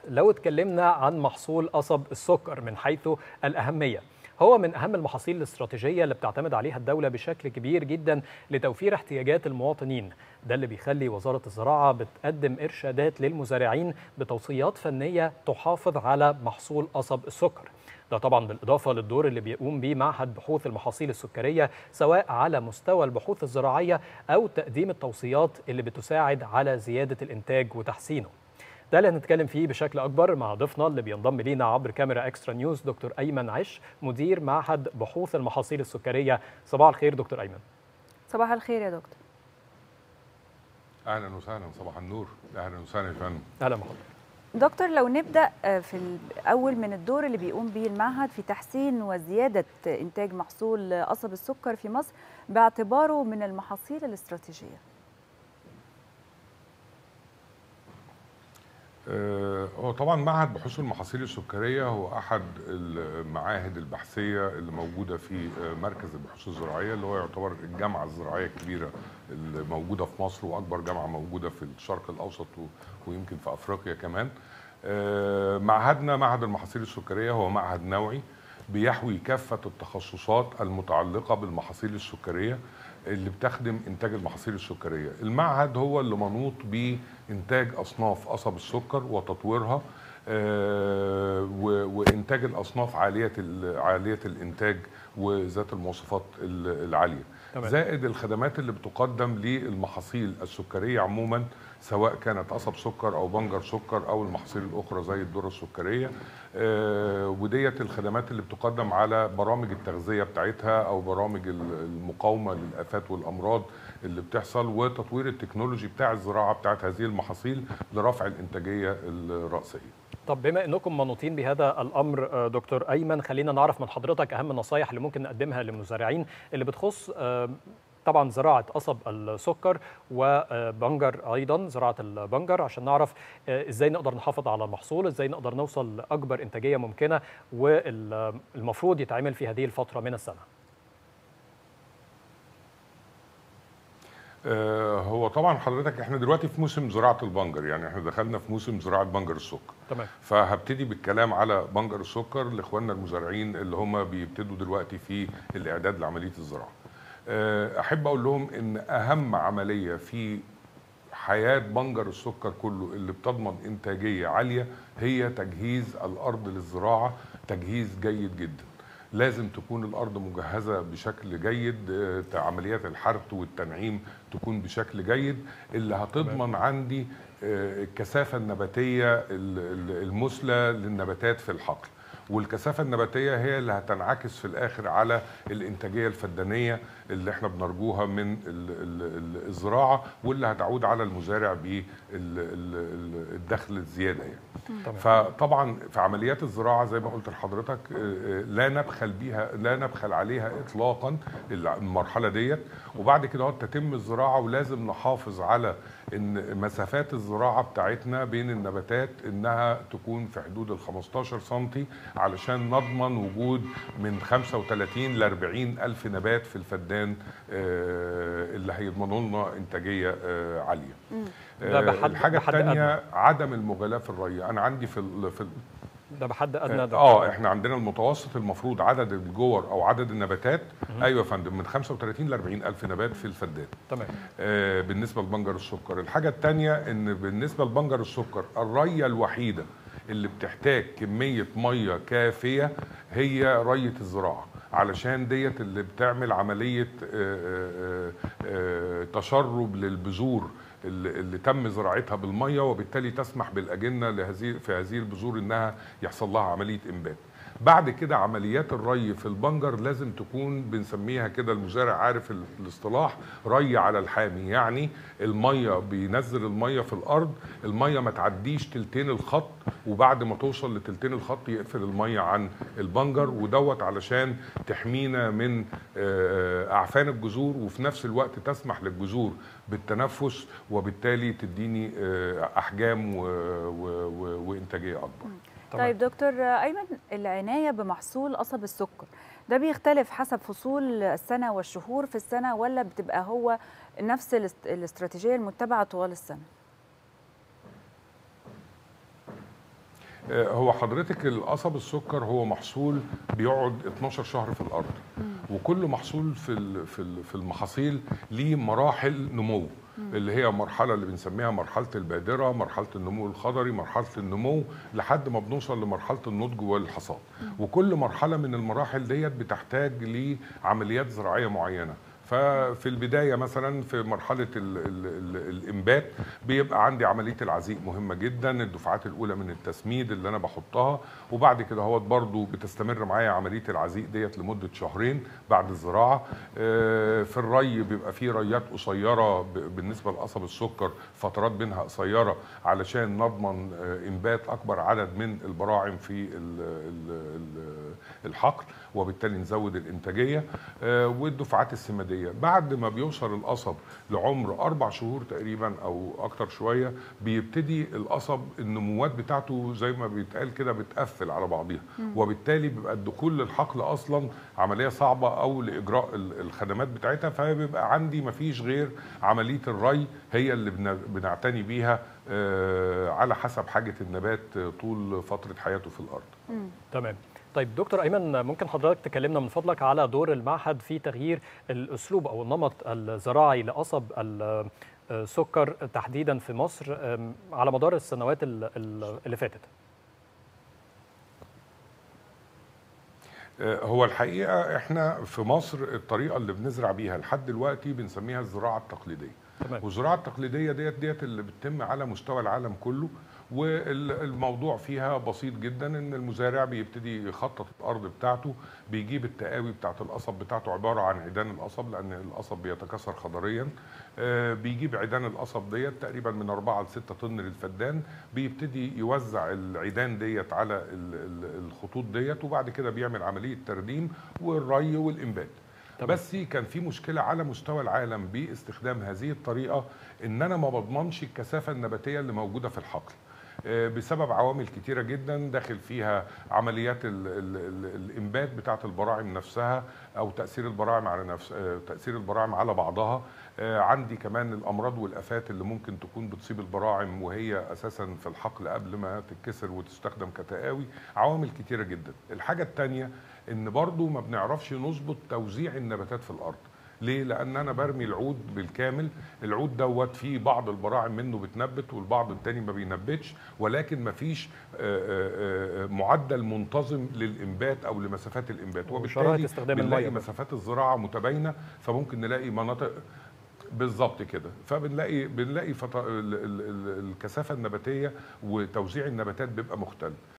لو اتكلمنا عن محصول قصب السكر من حيث الأهمية هو من أهم المحاصيل الاستراتيجية اللي بتعتمد عليها الدولة بشكل كبير جدا لتوفير احتياجات المواطنين ده اللي بيخلي وزارة الزراعة بتقدم إرشادات للمزارعين بتوصيات فنية تحافظ على محصول قصب السكر ده طبعا بالإضافة للدور اللي بيقوم به معهد بحوث المحاصيل السكرية سواء على مستوى البحوث الزراعية أو تقديم التوصيات اللي بتساعد على زيادة الإنتاج وتحسينه ده اللي هنتكلم فيه بشكل اكبر مع ضيفنا اللي بينضم لينا عبر كاميرا اكسترا نيوز دكتور ايمن عش مدير معهد بحوث المحاصيل السكريه صباح الخير دكتور ايمن صباح الخير يا دكتور اهلا وسهلا صباح النور اهلا وسهلا يا فندم اهلا بحضرتك دكتور لو نبدا في الاول من الدور اللي بيقوم به المعهد في تحسين وزياده انتاج محصول قصب السكر في مصر باعتباره من المحاصيل الاستراتيجيه هو طبعا معهد بحوث المحاصيل السكريه هو احد المعاهد البحثيه اللي موجوده في مركز البحوث الزراعيه اللي هو يعتبر الجامعه الزراعيه الكبيره اللي موجوده في مصر واكبر جامعه موجوده في الشرق الاوسط ويمكن في افريقيا كمان. معهدنا معهد المحاصيل السكريه هو معهد نوعي بيحوي كافه التخصصات المتعلقه بالمحاصيل السكريه اللي بتخدم انتاج المحاصيل السكريه المعهد هو اللي منوط بانتاج اصناف قصب السكر وتطويرها وانتاج الاصناف عاليه عاليه الانتاج وذات المواصفات العاليه تمام. زائد الخدمات اللي بتقدم للمحاصيل السكريه عموما سواء كانت قصب سكر او بنجر سكر او المحاصيل الاخرى زي الذره السكريه آه وديت الخدمات اللي بتقدم على برامج التغذيه بتاعتها او برامج المقاومه للافات والامراض اللي بتحصل وتطوير التكنولوجي بتاع الزراعه بتاعت هذه المحاصيل لرفع الانتاجيه الراسيه طب بما انكم منوطين بهذا الامر دكتور ايمن خلينا نعرف من حضرتك اهم النصائح اللي ممكن نقدمها للمزارعين اللي بتخص طبعا زراعه قصب السكر وبنجر ايضا زراعه البنجر عشان نعرف ازاي نقدر نحافظ على المحصول ازاي نقدر نوصل لاكبر انتاجيه ممكنه والمفروض يتعمل في هذه الفتره من السنه هو طبعا حضرتك احنا دلوقتي في موسم زراعه البنجر يعني احنا دخلنا في موسم زراعه بنجر السكر تمام فهبتدي بالكلام على بنجر السكر لاخواننا المزارعين اللي هم بيبتدوا دلوقتي في الاعداد لعمليه الزراعه احب اقول لهم ان اهم عمليه في حياه بنجر السكر كله اللي بتضمن انتاجيه عاليه هي تجهيز الارض للزراعه تجهيز جيد جدا لازم تكون الارض مجهزه بشكل جيد عمليات الحرث والتنعيم تكون بشكل جيد اللي هتضمن عندي الكثافه النباتيه المثلى للنباتات في الحقل والكثافه النباتيه هي اللي هتنعكس في الاخر على الانتاجيه الفدانيه اللي احنا بنرجوها من الزراعه واللي هتعود على المزارع بالدخل الزياده يعني. فطبعا في عمليات الزراعه زي ما قلت لحضرتك لا نبخل بيها لا نبخل عليها اطلاقا المرحله ديت وبعد كده تتم الزراعه ولازم نحافظ على ان مسافات الزراعه بتاعتنا بين النباتات انها تكون في حدود ال 15 سم علشان نضمن وجود من 35 ل 40 الف نبات في الفدان اللي هيضمنوا لنا انتاجيه عاليه. ده بحد الحاجه بحد الثانيه أدنى. عدم المغالاه في الري انا عندي في ال في ال ده بحد ادنى ده اه احنا عندنا المتوسط المفروض عدد الجور او عدد النباتات ايوه يا فندم من 35 ل 40 الف نبات في الفدان تمام آه بالنسبه لبنجر السكر الحاجه الثانيه ان بالنسبه لبنجر السكر الريه الوحيده اللي بتحتاج كميه ميه كافيه هي ريه الزراعه علشان ديت اللي بتعمل عمليه آه، آه، آه، تشرب للبذور اللي اللي تم زراعتها بالميه وبالتالي تسمح بالاجنه لهذه في هذه البذور انها يحصل لها عمليه انبات. بعد كده عمليات الري في البنجر لازم تكون بنسميها كده المزارع عارف ال- الاصطلاح ري على الحامي يعني الميه بينزل الميه في الارض الميه ما تعديش تلتين الخط وبعد ما توصل لتلتين الخط يقفل الميه عن البنجر ودوت علشان تحمينا من آه، اعفان الجذور وفي نفس الوقت تسمح للجذور بالتنفس وبالتالي تديني آه، احجام و- و- و- وانتاجيه اكبر تمام. طيب دكتور ايمن العنايه بمحصول قصب السكر ده بيختلف حسب فصول السنه والشهور في السنه ولا بتبقى هو نفس الاست- الاستراتيجيه المتبعه طوال السنه آه، هو حضرتك القصب السكر هو محصول بيقعد 12 شهر في الارض وكل محصول في ال- في ال- في المحاصيل ليه مراحل نمو اللي هي مرحله اللي بنسميها مرحله البادره مرحله النمو الخضري مرحله النمو لحد ما بنوصل لمرحله النضج والحصاد وكل مرحله من المراحل ديت بتحتاج لعمليات زراعيه معينه ففي البدايه مثلا في مرحله ال ال ال الانبات بيبقى عندي عمليه العزيق مهمه جدا الدفعات الاولى من التسميد اللي انا بحطها وبعد كده هو برضو بتستمر معايا عمليه العزيق ديت لمده شهرين بعد الزراعه آه، في الري بيبقى في ريات قصيره ب- بالنسبه لقصب السكر فترات بينها قصيره علشان نضمن آه، انبات اكبر عدد من البراعم في ال- ال- ال- الحقل وبالتالي نزود الانتاجيه آه، والدفعات السماديه بعد ما بيوصل القصب لعمر اربع شهور تقريبا او اكتر شويه بيبتدي القصب النموات بتاعته زي ما بيتقال كده بتقفل على بعضيها وبالتالي بيبقى الدخول للحقل اصلا عمليه صعبه او لاجراء ال- الخدمات بتاعتها فبيبقى عندي مفيش غير عمليه الري هي اللي بن- بنعتني بيها آه، على حسب حاجه النبات طول فتره حياته في الارض تمام طيب دكتور ايمن ممكن حضرتك تكلمنا من فضلك على دور المعهد في تغيير الاسلوب او النمط الزراعي لقصب السكر تحديدا في مصر أم، على مدار السنوات ال- ال- اللي فاتت آه، هو الحقيقه احنا في مصر الطريقه اللي بنزرع بيها لحد دلوقتي بنسميها الزراعه التقليديه تمام والزراعه التقليديه ديت ديت اللي بتتم على مستوى العالم كله والموضوع فيها بسيط جدا ان المزارع بيبتدي يخطط الارض بتاعته بيجيب التقاوي بتاعت القصب بتاعته عباره عن عيدان القصب لان القصب بيتكاثر خضريا آه، بيجيب عيدان القصب ديت تقريبا من 4 ل 6 طن للفدان بيبتدي يوزع العيدان ديت على ال- ال- الخطوط ديت وبعد كده بيعمل عمليه ترديم والري والانبات تمام. بس كان في مشكله على مستوى العالم باستخدام هذه الطريقه ان انا ما بضمنش الكثافه النباتيه اللي موجوده في الحقل آه، بسبب عوامل كتيره جدا داخل فيها عمليات ال ال ال الانبات بتاعه البراعم نفسها او تاثير البراعم على نفس آه، تاثير البراعم على بعضها آه، عندي كمان الامراض والافات اللي ممكن تكون بتصيب البراعم وهي اساسا في الحقل قبل ما تتكسر وتستخدم كتقاوي عوامل كتيره جدا الحاجه الثانيه ان برضو ما بنعرفش نظبط توزيع النباتات في الارض ليه؟ لأن أنا برمي العود بالكامل، العود دوت فيه بعض البراعم منه بتنبت والبعض التاني ما بينبتش، ولكن ما فيش معدل منتظم للإنبات أو لمسافات الإنبات، وشراهة وبالتالي استخدام بنلاقي المية. مسافات الزراعة متباينة فممكن نلاقي مناطق بالظبط كده فبنلاقي بنلاقي فط... ال... ال... ال... الكثافه النباتيه وتوزيع النباتات بيبقى مختلف